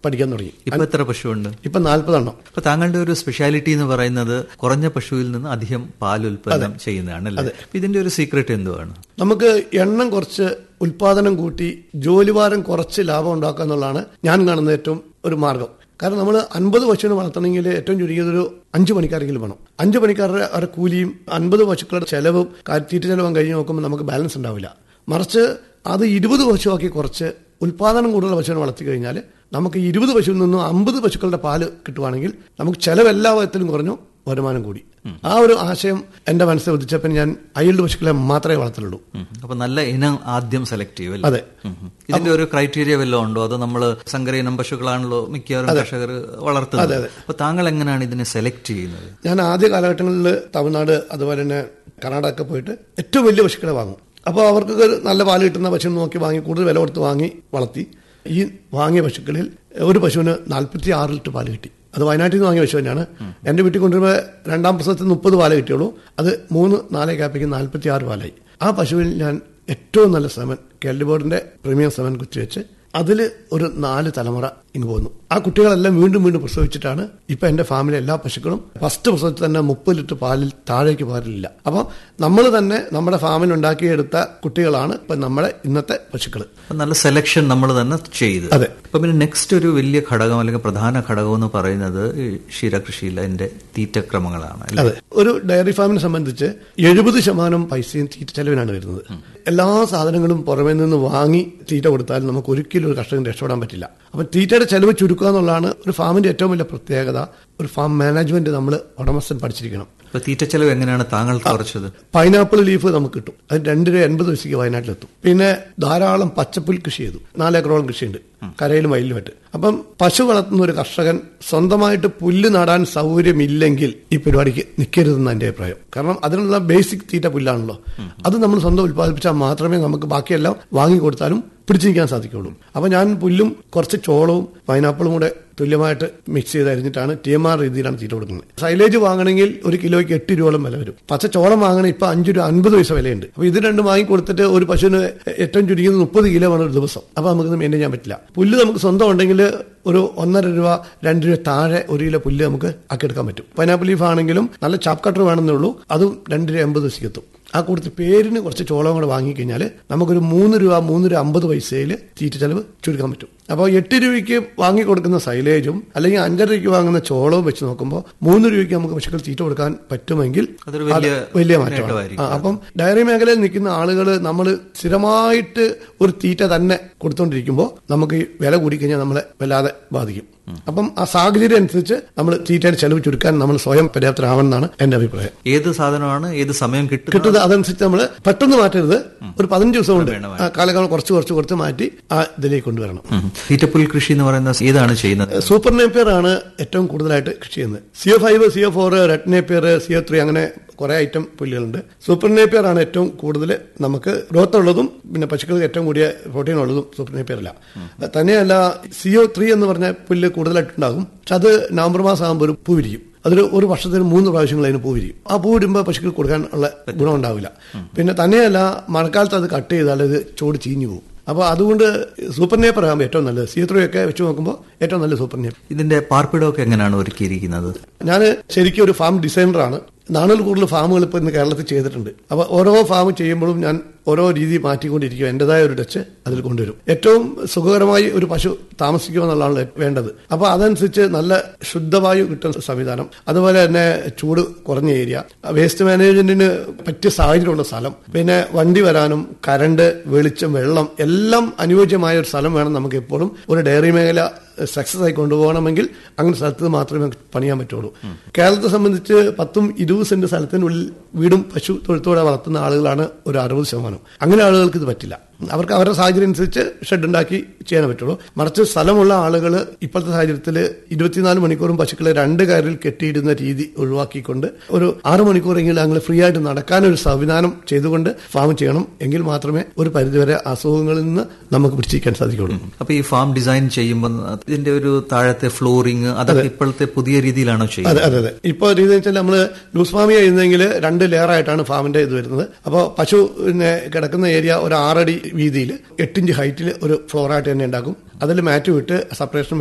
പഠിക്കാൻ തുടങ്ങി ഇപ്പൊ എത്ര പശുവുണ്ട് ഇപ്പൊ നാൽപ്പതെണ്ണം അപ്പൊ താങ്കളുടെ ഒരു സ്പെഷ്യാലിറ്റി എന്ന് പറയുന്നത് കുറഞ്ഞ പശുവിൽ നിന്ന് അധികം പാൽ ഉൽപ്പന്നം ചെയ്യുന്നതാണ് അല്ലേ അപ്പൊ ഇതിന്റെ ഒരു സീക്രട്ട് എന്തുവാണ് നമുക്ക് എണ്ണം കുറച്ച് ഉൽപാദനം കൂട്ടി ജോലിഭാരം കുറച്ച് ലാഭം ഉണ്ടാക്കുക എന്നുള്ളതാണ് ഞാൻ കാണുന്ന ഏറ്റവും ഒരു മാർഗം കാരണം നമ്മൾ അൻപത് പശുവിനെ വളർത്തണമെങ്കിൽ ഏറ്റവും ചുരുങ്ങിയത് ഒരു അഞ്ച് പണിക്കാരെങ്കിലും വേണം അഞ്ച് പണിക്കാരുടെ അവരുടെ കൂലിയും അൻപത് പശുക്കളുടെ ചെലവും കാ- തീറ്റ ചെലവും കഴിഞ്ഞ് നോക്കുമ്പോൾ നമുക്ക് ബാലൻസ് ഉണ്ടാവില്ല മറിച്ച് അത് ഇരുപത് പശുവാക്കി കുറച്ച് ഉൽപാദനം കൂടുതൽ പശുവിനെ വളർത്തി കഴിഞ്ഞാൽ നമുക്ക് ഇരുപത് പശുവിൽ നിന്നും അമ്പത് പശുക്കളുടെ പാല് കിട്ടുവാണെങ്കിൽ നമുക്ക് ചെലവ് എല്ലാ വിധത്തിലും കുറഞ്ഞു വരുമാനം കൂടി ആ ഒരു ആശയം എന്റെ മനസ്സിൽ ഉദിച്ചപ്പോൾ ഞാൻ അയ്യൽഡ് പശുക്കളെ മാത്രമേ വളർത്തുള്ളൂ ഉം. അപ്പൊ നല്ല ഇനം ആദ്യം സെലക്ട് ചെയ്യും അല്ലേ അതെ ഉം. ഇതിന്റെ ഒരു ക്രൈറ്റീരിയ വല്ലതും ഉണ്ടോ അതോ നമ്മൾ സങ്കര ഇനം പശുക്കളാണല്ലോ മിക്കവാറും കർഷകർ വളർത്തുന്നത് അപ്പൊ താങ്കൾ എങ്ങനെയാണ് ഇതിനെ സെലക്ട് ചെയ്യുന്നത് ഞാൻ ആദ്യ കാലഘട്ടങ്ങളിൽ തമിഴ്നാട് അതുപോലെ തന്നെ കർണാടക ഒക്കെ പോയിട്ട് ഏറ്റവും വലിയ പശുക്കളെ വാങ്ങും അപ്പോൾ അവർക്ക് ഒരു നല്ല പാല് കിട്ടുന്ന പശു നോക്കി വാങ്ങി കൂടുതൽ വില കൊടുത്ത് വാങ്ങി വളർത്തി ഈ വാങ്ങിയ പശുക്കളിൽ ഒരു പശുവിന് നാൽപ്പത്തി ആറ് ലിറ്റർ പാല് കിട്ടി അത് വയനാട്ടിൽ നിന്ന് വാങ്ങിയ പശു തന്നെയാണ് എന്റെ വീട്ടിൽ കൊണ്ടുവരുമ്പോൾ രണ്ടാം പ്രസവത്തിൽ മുപ്പത് പാലേ കിട്ടിയുള്ളൂ അത് മൂന്ന് നാലേ കാപ്പിക്ക് നാൽപ്പത്തി ആറ് പാലായി ആ പശുവിൽ ഞാൻ ഏറ്റവും നല്ല സെമൻ കേരള ബോർഡിന്റെ പ്രീമിയം സെമൻ കുത്തിവെച്ച് അതിൽ ഒരു നാല് തലമുറ ഇങ്ങ് പോന്നു ആ കുട്ടികളെല്ലാം വീണ്ടും വീണ്ടും പ്രസവിച്ചിട്ടാണ് ഇപ്പൊ എന്റെ ഫാമിലെ എല്ലാ പശുക്കളും ഫസ്റ്റ് പ്രസവത്തിൽ തന്നെ മുപ്പത് ലിറ്റർ പാലിൽ താഴേക്ക് പാലില്ല അപ്പോൾ നമ്മൾ തന്നെ നമ്മുടെ ഫാമിൽ ഉണ്ടാക്കിയെടുത്ത കുട്ടികളാണ് ഇപ്പൊ നമ്മുടെ ഇന്നത്തെ പശുക്കൾ അപ്പൊ നല്ല സെലക്ഷൻ നമ്മൾ തന്നെ ചെയ്ത് അതെ. അപ്പൊ പിന്നെ നെക്സ്റ്റ് ഒരു വലിയ ഘടകം അല്ലെങ്കിൽ പ്രധാന ഘടകം എന്ന് പറയുന്നത് ഈ ക്ഷീരകൃഷിയിലെ അതിന്റെ തീറ്റക്രമങ്ങളാണ് അല്ലേ? അതെ ഒരു ഡയറി ഫാമിനെ സംബന്ധിച്ച് എഴുപത് ശതമാനം പൈസയും തീറ്റ ചെലവിനാണ് വരുന്നത് എല്ലാ സാധനങ്ങളും പുറമേ നിന്ന് വാങ്ങി തീറ്റ കൊടുത്താൽ നമുക്ക് ഒരിക്കലും ഒരു കർഷകന് രക്ഷപ്പെടാൻ പറ്റില്ല അപ്പം തീറ്റയുടെ ചെലവ് ചുരുക്കുക എന്നുള്ളതാണ് ഒരു ഫാമിന്റെ ഏറ്റവും വലിയ പ്രത്യേകത ഒരു ഫാം മാനേജ്മെന്റ് നമ്മൾ ഉടമസ്ഥൻ പഠിച്ചിരിക്കണം അപ്പൊ തീറ്റ ചെലവ് എങ്ങനെയാണ് താങ്കൾ കുറച്ചത് പൈനാപ്പിൾ ലീഫ് നമുക്ക് കിട്ടും അത് രണ്ട് രൂപ എൺപത് പൈസയ്ക്ക് വയനാട്ടിലെത്തും പിന്നെ ധാരാളം പച്ചപ്പുൽ കൃഷി ചെയ്തു നാലേക്കറോളം കൃഷിയുണ്ട് കരയിലും വയലിലുമായിട്ട് അപ്പം പശു വളർത്തുന്ന ഒരു കർഷകൻ സ്വന്തമായിട്ട് പുല്ല് നടാൻ സൗകര്യമില്ലെങ്കിൽ ഈ പരിപാടിക്ക് നിൽക്കരുതെന്ന് എന്റെ അഭിപ്രായം കാരണം അതിനുള്ള ബേസിക് തീറ്റ പുല്ലാണല്ലോ അത് നമ്മൾ സ്വന്തം ഉത്പാദിപ്പിച്ചാൽ മാത്രമേ നമുക്ക് ബാക്കിയെല്ലാം വാങ്ങിക്കൊടുത്താലും പിടിച്ചു നിൽക്കാൻ സാധിക്കുള്ളൂ അപ്പൊ ഞാൻ പുല്ലും കുറച്ച് ചോളവും പൈനാപ്പിളും കൂടെ തുല്യമായിട്ട് മിക്സ് ചെയ്ത് അരിഞ്ഞിട്ടാണ് ടി എം ആർ രീതിയിലാണ് തീറ്റ കൊടുക്കുന്നത് സൈലേജ് വാങ്ങണമെങ്കിൽ ഒരു കിലോയ്ക്ക് എട്ട് രൂപയോളം വില വരും പച്ച ചോളം വാങ്ങണ ഇപ്പൊ അഞ്ച് രൂപ അൻപത് പൈസ വിലയുണ്ട് അപ്പൊ ഇത് രണ്ടും വാങ്ങി കൊടുത്തിട്ട് ഒരു പശുവിന് ഏറ്റവും ചുരുങ്ങിയത് മുപ്പത് കിലോ വേണം ഒരു ദിവസം അപ്പൊ നമുക്കിത് മെയിൻറ്റെയിൻ ചെയ്യാൻ പറ്റില്ല പുല്ല് നമുക്ക് സ്വന്തം ഉണ്ടെങ്കിൽ ഒരു ഒന്നര രൂപ രണ്ട് രൂപ താഴെ ഒരു കിലോ പുല്ല് നമുക്ക് ആക്കിയെടുക്കാൻ പറ്റും പൈനാപ്പിൾ ലീഫ് ആണെങ്കിലും നല്ല ചാപ്പ് കട്ടർ വേണമെന്നേ ഉള്ളൂ അതും രണ്ട് രൂപ എൺപത് പൈസയ്ക്ക് എത്തും ആ കൂടുതൽ പേരിന് കുറച്ച് ചോളം കൂടെ വാങ്ങിക്കഴിഞ്ഞാൽ നമുക്കൊരു മൂന്ന് രൂപ മൂന്ന് രൂപ അമ്പത് പൈസയിൽ തീറ്റ ചെലവ് ചുരുക്കാൻ പറ്റും അപ്പോൾ എട്ട് രൂപയ്ക്ക് വാങ്ങി കൊടുക്കുന്ന സൈലേജും അല്ലെങ്കിൽ അഞ്ചര രൂപയ്ക്ക് വാങ്ങുന്ന ചോളവും വെച്ച് നോക്കുമ്പോൾ മൂന്ന് രൂപയ്ക്ക് നമുക്ക് പശുക്കൾ തീറ്റ കൊടുക്കാൻ പറ്റുമെങ്കിൽ അതൊരു വലിയ അത് വലിയ മാറ്റമാണ് നേട്ടമായിരിക്കും. ആ, അപ്പം ഡയറി മേഖലയിൽ നിൽക്കുന്ന ആളുകൾ നമ്മൾ സ്ഥിരമായിട്ട് ഒരു തീറ്റ തന്നെ കൊടുത്തോണ്ടിരിക്കുമ്പോൾ നമുക്ക് ഈ വില കൂടിക്കഴിഞ്ഞാൽ നമ്മളെ വല്ലാതെ ബാധിക്കും അപ്പം ആ സാഹചര്യം അനുസരിച്ച് നമ്മൾ തീറ്റയുടെ ചെലവ് ചുരുക്കാൻ നമ്മൾ സ്വയം പര്യാപ്തരാവണമെന്നാണ് എന്റെ അഭിപ്രായം ഏത് സാധനമാണ് ഏത് സമയം കിട്ടുന്നത് കിട്ടുന്നത് അതനുസരിച്ച് നമ്മൾ പെട്ടെന്ന് മാറ്റരുത് ഒരു പതിനഞ്ച് ദിവസം കൊണ്ട് വേണം, ആ കാലകാലം കുറച്ച് കുറച്ച് കുറച്ച് മാറ്റി ആ ഇതിലേക്ക് കൊണ്ടുവരണം ഉം. തീറ്റപ്പുൽ കൃഷി എന്ന് പറയുന്ന ഏതാണ് ചെയ്യുന്നത് സൂപ്പർ നേപ്പിയർ ആണ് ഏറ്റവും കൂടുതലായിട്ട് കൃഷി ചെയ്യുന്നത് C O five C O four red napier C O three അങ്ങനെ കുറെ ഐറ്റം പുല്ലുകളുണ്ട് സൂപ്പർ നേപ്പിയർ ആണ് ഏറ്റവും കൂടുതൽ നമുക്ക് ഗ്രോത്ത് ഉള്ളതും പിന്നെ പശുക്കൾക്ക് ഏറ്റവും കൂടിയ പ്രോട്ടീൻ ഉള്ളതും സൂപ്പർ നേപ്പിയറല്ല തന്നെയല്ല സിഒ ത്രീ എന്ന് പറഞ്ഞ പുല്ല് കൂടുതലായിട്ടുണ്ടാകും പക്ഷെ അത് നവംബർ മാസം ആകുമ്പോൾ ഒരു പൂ വിരിയും അതൊരു ഒരു വർഷത്തിന് മൂന്ന് പ്രാവശ്യങ്ങൾ അതിന് പൂ വിരിയും ആ പൂ വിടുമ്പോൾ പശുക്കൾ കൊടുക്കാൻ ഉള്ള ഗുണം ഉണ്ടാവില്ല പിന്നെ തന്നെയല്ല മഴക്കാലത്ത് അത് കട്ട് ചെയ്താൽ ഇത് ചോട് ചീഞ്ഞു പോകും അപ്പോൾ അതുകൊണ്ട് സൂപ്പർ നേപ്പർ ആകുമ്പോൾ ഏറ്റവും നല്ലത് സി ത്രീ ഒക്കെ വെച്ച് നോക്കുമ്പോൾ ഏറ്റവും നല്ല സൂപ്പർ നേപ്പർ ഇതിന്റെ പാർപ്പിടമൊക്കെ എങ്ങനെയാണ് ഒരുക്കിയിരിക്കുന്നത് ഞാൻ ശരിക്കും ഒരു ഫാം ഡിസൈനറാണ് നാണിൽ കൂടുതൽ ഫാമുകൾ ഇപ്പോൾ ഇന്ന് കേരളത്തിൽ ചെയ്തിട്ടുണ്ട് അപ്പോൾ ഓരോ ഫാം ചെയ്യുമ്പോഴും ഞാൻ ഓരോ രീതി മാറ്റിക്കൊണ്ടിരിക്കും എൻ്റെതായ ഒരു ടച്ച് അതിൽ കൊണ്ടുവരും ഏറ്റവും സുഖകരമായി ഒരു പശു താമസിക്കുക എന്നുള്ളതാണ് വേണ്ടത് അപ്പോൾ അതനുസരിച്ച് നല്ല ശുദ്ധവായു കിട്ടുന്ന സംവിധാനം അതുപോലെ തന്നെ ചൂട് കുറഞ്ഞ ഏരിയ വേസ്റ്റ് മാനേജ്മെന്റിന് പറ്റിയ സാഹചര്യമുള്ള സ്ഥലം പിന്നെ വണ്ടി വരാനും കരണ്ട് വെളിച്ചം വെള്ളം എല്ലാം അനുയോജ്യമായ ഒരു സ്ഥലം വേണം നമുക്ക് എപ്പോഴും ഒരു ഡയറി മേഖല സക്സസ് ആയി കൊണ്ടുപോകണമെങ്കിൽ അങ്ങനെ സ്ഥലത്ത് മാത്രമേ പണിയാൻ പറ്റുള്ളൂ കേരളത്തെ സംബന്ധിച്ച് പത്തും ഇരുപത് സെന്റ് സ്ഥലത്തിനുള്ളിൽ വീടും പശു തൊഴുത്തോടെ വളർത്തുന്ന ആളുകളാണ് ഒരു അറുപത് ശതമാനം അങ്ങനെ ആളുകൾക്ക് ഇത് പറ്റില്ല അവർക്ക് അവരുടെ സാഹചര്യം അനുസരിച്ച് ഷെഡ് ഉണ്ടാക്കി ചെയ്യാൻ പറ്റുള്ളൂ മറിച്ച് സ്ഥലമുള്ള ആളുകൾ ഇപ്പോഴത്തെ സാഹചര്യത്തിൽ ഇരുപത്തിനാല് മണിക്കൂറും പശുക്കളെ രണ്ട് കയറിൽ കെട്ടിയിടുന്ന രീതി ഒഴിവാക്കിക്കൊണ്ട് ഒരു ആറ് മണിക്കൂറെങ്കിലും അങ്ങനെ ഫ്രീ ആയിട്ട് നടക്കാനൊരു സംവിധാനം ചെയ്തുകൊണ്ട് ഫാം ചെയ്യണം എങ്കിൽ മാത്രമേ ഒരു പരിധിവരെ അസുഖങ്ങളിൽ നിന്ന് നമുക്ക് പിടിച്ചിരിക്കാൻ സാധിക്കുള്ളൂ അപ്പൊ ഈ ഫാം ഡിസൈൻ ചെയ്യുമ്പോൾ ഇതിന്റെ ഒരു താഴത്തെ ഫ്ലോറിങ് അതൊക്കെ ഇപ്പോഴത്തെ പുതിയ രീതിയിലാണോ ചെയ്യുന്നത് അതെ അതെ അതെ ഇപ്പൊ രീതി വെച്ചാൽ നമ്മൾ ലൂസ് ഫാമിംഗ് ചെയ്യുന്നെങ്കിൽ രണ്ട് ലെയർ ആയിട്ടാണ് ഫാമിന്റെ ഇത് വരുന്നത് അപ്പോൾ പശു പിന്നെ കിടക്കുന്ന ഏരിയ ഒരു ആറടി വീതിയിൽ എട്ടിഞ്ച് ഹൈറ്റിൽ ഒരു ഫ്ലോറായിട്ട് തന്നെ ഉണ്ടാക്കും അതിൽ മാറ്റ് വിട്ട് സെപ്പറേഷൻ